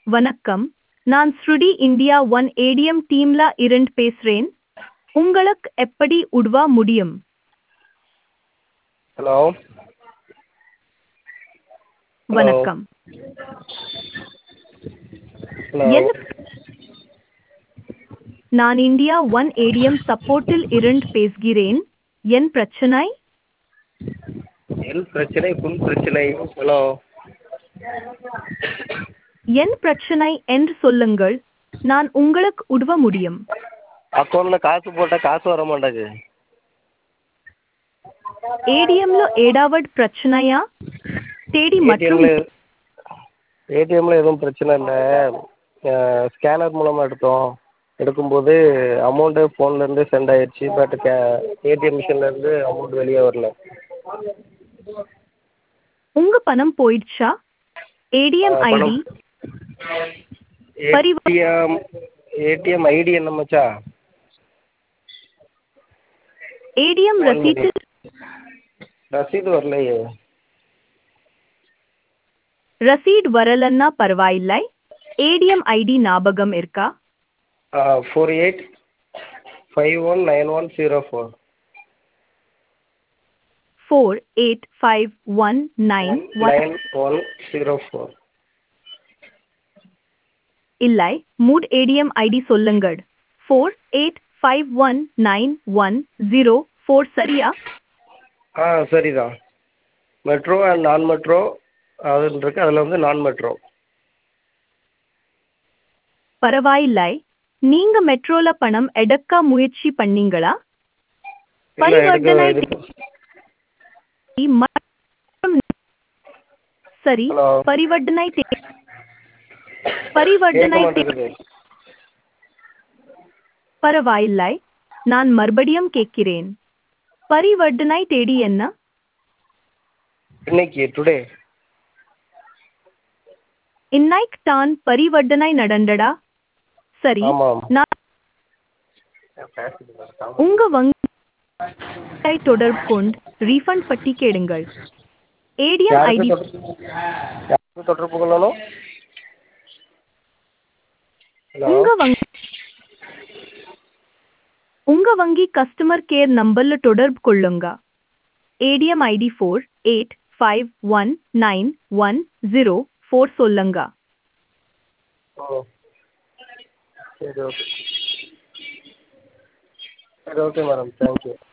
வணக்கம் நான் ஸ்ருடி இந்தியா ஒன் ஏடிஎம் டீம்ல இருந்து பேசுறேன் உங்களுக்கு எப்படி உதவ முடியும் ஹலோ வணக்கம் ஹலோ என்ன நான் இந்தியா ஒன் ஏடிஎம் சப்போர்ட்டில் இருந்து பேசுகிறேன் என் பிரச்சனை என் பிரச்சனை புல் பிரச்சனை ஹலோ என் பிரச்சனை என்று சொல்லுங்கள் நான் உங்களுக்கு உதவ முடியும் அக்கௌண்ட்டில் காசு போட்டால் காசு வர மாட்டேங்குது ఏడిఎంలో ఏడావడ్ ప్రశ్నయా తేడి மற்றும் ஏடிஎம்மில் ஏடிஎம்மில் எதுவும் பிரச்சனை இல்லை ஸ்கேனர் மூலமாக எடுத்தோம் எடுக்கும்போது அமௌண்ட்டு ஃபோன்லேருந்து சென்ட் ஆயிடுச்சு பட் கே ஏடிஎம் மிஷின்லேருந்து அமௌண்ட் வெளியே வரல உங்க பணம் போயிடுச்சா ஏடிஎம் ஆ, ஐடி பணம் பரிவ- ஏடிஎம் ஏடிஎம் ஐடி என்ன மச்சா ஏடிஎம் ரசீட்டில் ரசீது வரலையே ரசீட் வரலன்னா பரவாயில்லை ஏடிஎம் ஐடி ஞாபகம் இருக்கா four eight five one nine one zero four four eight five one nine one nine one zero four இல்லை மூட் ஏடிஎம் ஐடி சொல்லுங்கள் four eight five one nine one zero four சரியா ஆ சரிதான் மெட்ரோ அண்ட் நான் metro அதுன்னு இருக்கு அதில் வந்து நான் மெட்ரோ பரவாயில்லை நீங்க மெட்ரோல பணம் எடுக்க முயற்சி பண்ணீங்களா இல்லை எடுக்க பரிவர்த்தனை எடுக்க தேதி மற்றும் சரி ஹலோ பரிவர்த்தனை தே- கேட்க பரிவர்த்தனை தே- மாட்டேங்குது பரவாயில்லை நான் மறுபடியும் கேட்கிறேன் பரிவர்த்தனை தேதி என்ன இன்னைக்கு டுடே இன்னைக்கு தான் பரிவர்த்தனை நடந்தடா சரி ஆமாம் நான் உங்க வங்கி தொடர்பு கொண்டு ரீஃபண்ட் பற்றி கேளுங்கள் ஏடிஎம் ஐடி யாருக்கு தொடர்பு யாருக்கு தொடர்பு கொள்ளணும் ஹலோ உங்க வங்கி உங்க வங்கி கஸ்டமர் கேர் நம்பர்ல தொடர்பு கொள்ளுங்க ATM ID four eight five one nine one zero four சொல்லுங்க ஓ சரி ஓகே சரி ஓகே மேடம் தேங்க்யூ